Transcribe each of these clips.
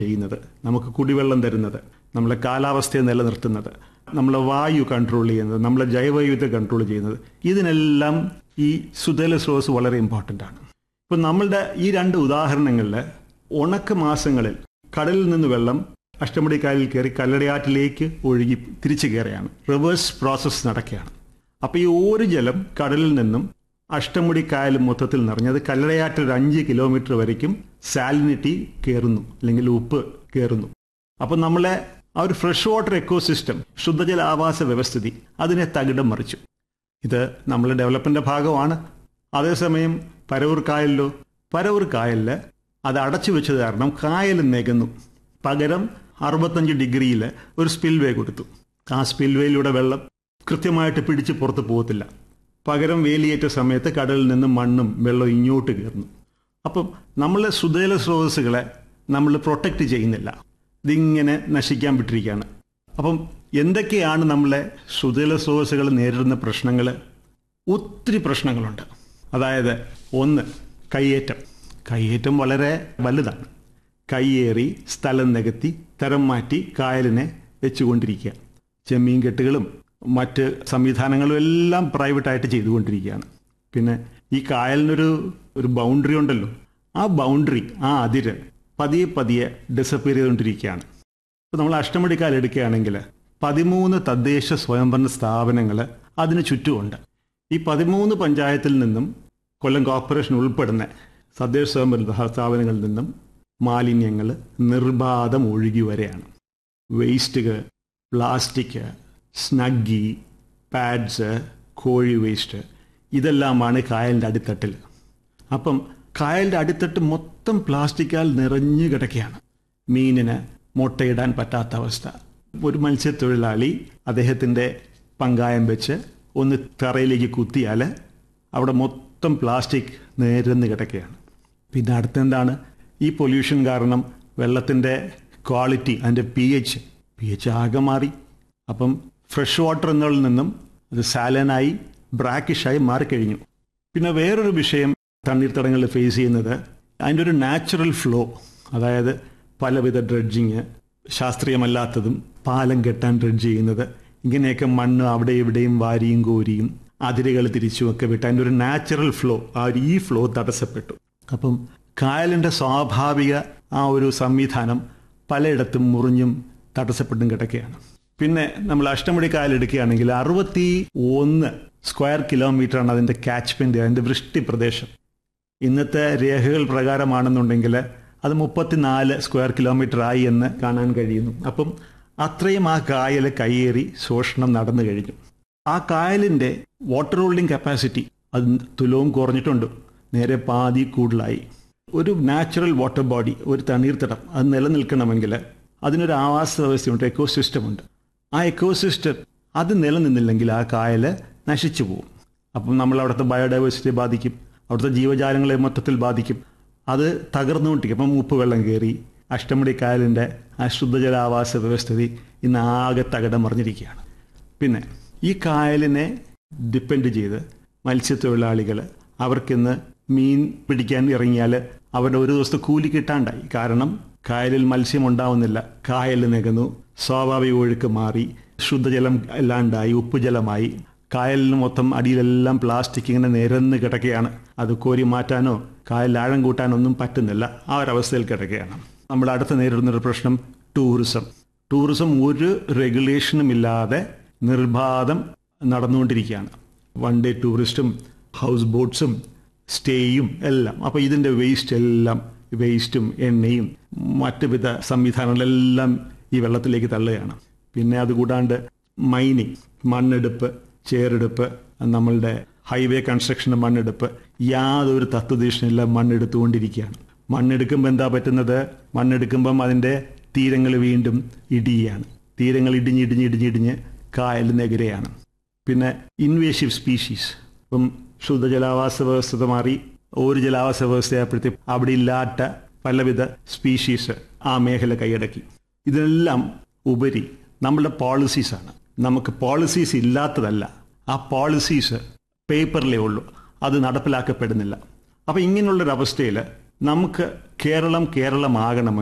ചെയ്യുന്നത് നമുക്ക് കുടിവെള്ളം തരുന്നത് നമ്മളെ കാലാവസ്ഥയെ നിലനിർത്തുന്നത് നമ്മളെ വായു കൺട്രോൾ ചെയ്യുന്നത് നമ്മളെ ജൈവവൈവിധ്യം കൺട്രോൾ ചെയ്യുന്നത് ഇതിനെല്ലാം ഈ സുതല സ്രോതസ് വളരെ ഇമ്പോർട്ടൻ്റ് ആണ് ഇപ്പം നമ്മളുടെ ഈ രണ്ട് ഉദാഹരണങ്ങളിൽ ഉണക്ക മാസങ്ങളിൽ കടലിൽ നിന്ന് വെള്ളം അഷ്ടമുടിക്കായലിൽ കയറി കല്ലടയാറ്റിലേക്ക് ഒഴുകി തിരിച്ചു കയറുകയാണ് റിവേഴ്സ് പ്രോസസ്സ് നടക്കുകയാണ് അപ്പോൾ ഈ ഒരു ജലം കടലിൽ നിന്നും അഷ്ടമുടിക്കായൽ മൊത്തത്തിൽ നിറഞ്ഞത് കല്ലടയാറ്റിൽ ഒരു അഞ്ച് കിലോമീറ്റർ വരയ്ക്കും സാലിനിറ്റി കയറുന്നു അല്ലെങ്കിൽ ഉപ്പ് കയറുന്നു അപ്പം നമ്മളെ ആ ഒരു ഫ്രഷ് വാട്ടർ എക്കോസിസ്റ്റം ശുദ്ധജല ആവാസ വ്യവസ്ഥിതി അതിനെ തകിടം മറിച്ചു ഇത് നമ്മളെ ഡെവലപ്മെൻ്റ് ഭാഗമാണ് അതേസമയം പരവൂർ കായലിലോ പരവൂർ കായലിൽ അത് അടച്ചു വെച്ചത് കാരണം കായൽ നികന്നു പകരം അറുപത്തഞ്ച് ഡിഗ്രിയിൽ ഒരു സ്പിൽവേ കൊടുത്തു ആ സ്പിൽവേയിലൂടെ വെള്ളം കൃത്യമായിട്ട് പിടിച്ച് പുറത്ത് പോകത്തില്ല പകരം വേലിയേറ്റ സമയത്ത് കടലിൽ നിന്ന് മണ്ണും വെള്ളവും ഇങ്ങോട്ട് കയറുന്നു അപ്പം നമ്മളെ സുതേല സ്രോതസ്സുകളെ നമ്മൾ പ്രൊട്ടക്റ്റ് ചെയ്യുന്നില്ല ഇതിങ്ങനെ നശിക്കാൻ വിട്ടിരിക്കുകയാണ് അപ്പം എന്തൊക്കെയാണ് നമ്മളെ സുതേല സ്രോതസ്സുകൾ നേരിടുന്ന പ്രശ്നങ്ങൾ ഒത്തിരി പ്രശ്നങ്ങളുണ്ട് അതായത് ഒന്ന് കയ്യേറ്റം കയ്യേറ്റം വളരെ വലുതാണ് കയ്യേറി സ്ഥലം നികത്തി തരം മാറ്റി കായലിനെ വെച്ചുകൊണ്ടിരിക്കുക ചെമ്മീൻ കെട്ടുകളും മറ്റ് സംവിധാനങ്ങളും എല്ലാം പ്രൈവറ്റായിട്ട് ചെയ്തുകൊണ്ടിരിക്കുകയാണ് പിന്നെ ഈ കായലിനൊരു ഒരു ബൗണ്ടറി ഉണ്ടല്ലോ ആ ബൗണ്ടറി ആ അതിര് പതിയെ പതിയെ ഡിസപ്പിയർ ചെയ്തുകൊണ്ടിരിക്കുകയാണ് ഇപ്പോൾ നമ്മൾ അഷ്ടമടിക്കാൽ എടുക്കുകയാണെങ്കിൽ പതിമൂന്ന് തദ്ദേശ സ്വയംഭരണ സ്ഥാപനങ്ങൾ അതിന് ചുറ്റുമുണ്ട് ഈ പതിമൂന്ന് പഞ്ചായത്തിൽ നിന്നും കൊല്ലം കോർപ്പറേഷൻ ഉൾപ്പെടുന്ന തദ്ദേശ സ്വയംഭരണ സ്ഥാപനങ്ങളിൽ നിന്നും മാലിന്യങ്ങൾ നിർബാധം ഒഴുകി വരെയാണ് വേസ്റ്റുകൾ പ്ലാസ്റ്റിക് സ്നഗ്ഗി പാഡ്സ് കോഴി വേസ്റ്റ് ഇതെല്ലാമാണ് കായലിൻ്റെ അടിത്തട്ടിൽ അപ്പം കായലിൻ്റെ അടിത്തട്ട് മൊത്തം പ്ലാസ്റ്റിക്കാൽ നിറഞ്ഞു കിടക്കുകയാണ് മീനിന് മുട്ടയിടാൻ പറ്റാത്ത അവസ്ഥ ഒരു മത്സ്യത്തൊഴിലാളി അദ്ദേഹത്തിൻ്റെ പങ്കായം വെച്ച് ഒന്ന് തറയിലേക്ക് കുത്തിയാൽ അവിടെ മൊത്തം പ്ലാസ്റ്റിക് നിരന്ന് കിടക്കുകയാണ് പിന്നെ അടുത്തെന്താണ് ഈ പൊല്യൂഷൻ കാരണം വെള്ളത്തിൻ്റെ ക്വാളിറ്റി അതിൻ്റെ പി എച്ച് പി എച്ച് ആകെ മാറി അപ്പം ഫ്രഷ് വാട്ടർ എന്നതിൽ നിന്നും അത് സാലനായി ബ്രാക്കിഷായി മാറിക്കഴിഞ്ഞു പിന്നെ വേറൊരു വിഷയം തണ്ണീർത്തടങ്ങളിൽ ഫേസ് ചെയ്യുന്നത് അതിൻ്റെ ഒരു നാച്ചുറൽ ഫ്ലോ അതായത് പലവിധ ഡ്രഡ്ജിങ് ശാസ്ത്രീയമല്ലാത്തതും പാലം കെട്ടാൻ ഡ്രഡ്ജ് ചെയ്യുന്നത് ഇങ്ങനെയൊക്കെ മണ്ണ് അവിടെ ഇവിടെയും വാരിയും കോരിയും അതിരുകൾ തിരിച്ചും ഒക്കെ വിട്ട് അതിൻ്റെ ഒരു നാച്ചുറൽ ഫ്ലോ ആ ഒരു ഈ ഫ്ലോ തടസ്സപ്പെട്ടു അപ്പം കായലിൻ്റെ സ്വാഭാവിക ആ ഒരു സംവിധാനം പലയിടത്തും മുറിഞ്ഞും തടസ്സപ്പെട്ടും കിടക്കുകയാണ് പിന്നെ നമ്മൾ അഷ്ടമുടി കായൽ എടുക്കുകയാണെങ്കിൽ അറുപത്തി ഒന്ന് സ്ക്വയർ കിലോമീറ്ററാണ് അതിൻ്റെ കാച്ച്മെൻറ്റ് അതിൻ്റെ വൃഷ്ടി പ്രദേശം ഇന്നത്തെ രേഖകൾ പ്രകാരമാണെന്നുണ്ടെങ്കിൽ അത് മുപ്പത്തിനാല് സ്ക്വയർ കിലോമീറ്റർ ആയി എന്ന് കാണാൻ കഴിയുന്നു അപ്പം അത്രയും ആ കായൽ കയ്യേറി ശോഷണം നടന്നു കഴിഞ്ഞു ആ കായലിൻ്റെ വാട്ടർ ഹോൾഡിംഗ് കപ്പാസിറ്റി അത് തുലവും കുറഞ്ഞിട്ടുണ്ട് നേരെ പാതി കൂടുതലായി ഒരു നാച്ചുറൽ വാട്ടർ ബോഡി ഒരു തണ്ണീർത്തടം അത് നിലനിൽക്കണമെങ്കിൽ അതിനൊരു ആവാസ വ്യവസ്ഥയുണ്ട് എക്കോസിസ്റ്റം ഉണ്ട് ആ എക്കോസിസ്റ്റം അത് നിലനിന്നില്ലെങ്കിൽ ആ കായൽ നശിച്ചു പോകും അപ്പം നമ്മൾ അവിടുത്തെ ബയോഡൈവേഴ്സിറ്റിയെ ബാധിക്കും അവിടുത്തെ ജീവജാലങ്ങളെ മൊത്തത്തിൽ ബാധിക്കും അത് തകർന്നുകൊണ്ടിരിക്കും അപ്പം ഉപ്പ് വെള്ളം കയറി അഷ്ടമുടി കായലിൻ്റെ ആ ശുദ്ധജലാവാസ വ്യവസ്ഥിതി ഇന്ന് ആകെ തകിടം മറിഞ്ഞിരിക്കുകയാണ് പിന്നെ ഈ കായലിനെ ഡിപ്പെൻഡ് ചെയ്ത് മത്സ്യത്തൊഴിലാളികൾ അവർക്കിന്ന് മീൻ പിടിക്കാൻ ഇറങ്ങിയാൽ അവരുടെ ഒരു ദിവസത്തെ കൂലി കിട്ടാണ്ടായി കാരണം കായലിൽ മത്സ്യം ഉണ്ടാവുന്നില്ല കായൽ നികന്നു സ്വാഭാവിക ഒഴുക്ക് മാറി ശുദ്ധജലം ഇല്ലാണ്ടായി ഉപ്പുജലമായി കായലിന് മൊത്തം അടിയിലെല്ലാം പ്ലാസ്റ്റിക് ഇങ്ങനെ നിരന്ന് കിടക്കുകയാണ് അത് കോരി മാറ്റാനോ കായലിൽ ആഴം കൂട്ടാനോ ഒന്നും പറ്റുന്നില്ല ആ ഒരവസ്ഥയിൽ കിടക്കുകയാണ് നമ്മൾ അടുത്ത് നേരിടുന്നൊരു പ്രശ്നം ടൂറിസം ടൂറിസം ഒരു റെഗുലേഷനും ഇല്ലാതെ നിർബാധം നടന്നുകൊണ്ടിരിക്കുകയാണ് വൺ ഡേ ടൂറിസ്റ്റും ഹൗസ് ബോട്ട്സും സ്റ്റേയും എല്ലാം അപ്പോൾ ഇതിൻ്റെ വേസ്റ്റ് എല്ലാം വേസ്റ്റും എണ്ണയും മറ്റ് വിധ സംവിധാനങ്ങളെല്ലാം ഈ വെള്ളത്തിലേക്ക് തള്ളുകയാണ് പിന്നെ അതുകൂടാണ്ട് മൈനിങ് മണ്ണെടുപ്പ് ചേറെടുപ്പ് നമ്മളുടെ ഹൈവേ കൺസ്ട്രക്ഷൻ മണ്ണെടുപ്പ് യാതൊരു തത്വദീക്ഷണില്ല മണ്ണെടുത്തുകൊണ്ടിരിക്കുകയാണ് മണ്ണെടുക്കുമ്പോൾ എന്താ പറ്റുന്നത് മണ്ണെടുക്കുമ്പം അതിൻ്റെ തീരങ്ങൾ വീണ്ടും ഇടിയാണ് തീരങ്ങൾ ഇടിഞ്ഞ് ഇടിഞ്ഞ് ഇടിഞ്ഞിടിഞ്ഞ് കായലിനെതിരെയാണ് പിന്നെ ഇൻവേഷീവ് സ്പീഷീസ് ഇപ്പം ശുദ്ധജലാവാസ വ്യവസ്ഥ മാറി ഒരു ജലാവാസ വ്യവസ്ഥയായപ്പോഴത്തേക്ക് അവിടെ ഇല്ലാത്ത പലവിധ സ്പീഷീസ് ആ മേഖല കൈയടക്കി ഇതെല്ലാം ഉപരി നമ്മളുടെ പോളിസീസാണ് നമുക്ക് പോളിസീസ് ഇല്ലാത്തതല്ല ആ പോളിസീസ് പേപ്പറിലേ ഉള്ളൂ അത് നടപ്പിലാക്കപ്പെടുന്നില്ല അപ്പോൾ ഇങ്ങനെയുള്ളൊരവസ്ഥയിൽ നമുക്ക് കേരളം കേരളമാകണമെങ്കിൽ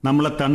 നമ്മളെ തണി